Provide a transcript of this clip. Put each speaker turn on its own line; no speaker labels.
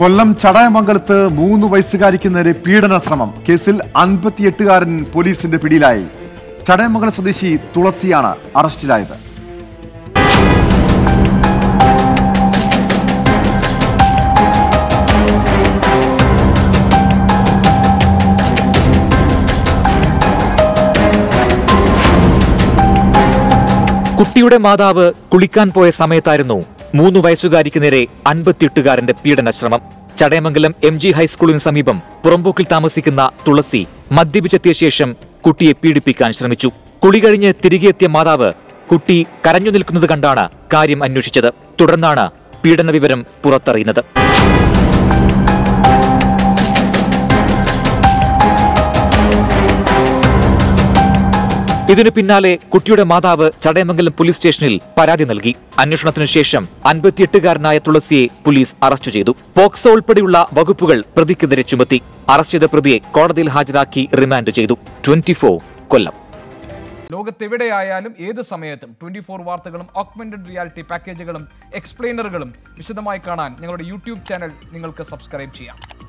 കൊല്ലം ചടയമംഗലത്ത് മൂന്ന് വയസ്സുകാരിക്ക് നേരെ പീഡന ശ്രമം കേസിൽ അൻപത്തിയെട്ടുകാരൻ പോലീസിന്റെ പിടിയിലായി ചടയമംഗലം സ്വദേശി തുളസിയാണ് അറസ്റ്റിലായത്
കുട്ടിയുടെ മാതാവ് കുളിക്കാൻ പോയ സമയത്തായിരുന്നു മൂന്ന് വയസ്സുകാരിക്ക് നേരെ അൻപത്തിയെട്ടുകാരന്റെ പീഡന ശ്രമം ചടയമംഗലം എം ജി ഹൈസ്കൂളിന് സമീപം പുറമ്പോക്കിൽ താമസിക്കുന്ന തുളസി മദ്യപിച്ചെത്തിയ ശേഷം കുട്ടിയെ പീഡിപ്പിക്കാൻ ശ്രമിച്ചു കുളി കഴിഞ്ഞ് തിരികെ എത്തിയ മാതാവ് കുട്ടി കരഞ്ഞു നിൽക്കുന്നത് കണ്ടാണ് കാര്യം അന്വേഷിച്ചത് തുടർന്നാണ് പീഡന വിവരം പുറത്തറിയുന്നത് ഇതിനു പിന്നാലെ കുട്ടിയുടെ മാതാവ് ചടയമംഗലം പോലീസ് സ്റ്റേഷനിൽ പരാതി നൽകി അന്വേഷണത്തിനു ശേഷം അൻപത്തിയെട്ടുകാരനായ തുളസിയെ പോലീസ് അറസ്റ്റ് ചെയ്തു പോക്സോ ഉൾപ്പെടെയുള്ള വകുപ്പുകൾ പ്രതിക്കെതിരെ ചുമത്തി അറസ്റ്റ് ചെയ്ത പ്രതിയെ കോടതിയിൽ ഹാജരാക്കി റിമാൻഡ് ചെയ്തു ട്വന്റി കൊല്ലം
ലോകത്തെവിടെയായാലും ഏത് സമയത്തും ട്വന്റി ഫോർ വാർത്തകളും ഓഗ്മെന്റഡ് റിയാലിറ്റി പാക്കേജുകളും എക്സ്പ്ലെയിനറുകളും വിശദമായി കാണാൻ ഞങ്ങളുടെ യൂട്യൂബ് ചാനൽ നിങ്ങൾക്ക് സബ്സ്ക്രൈബ് ചെയ്യാം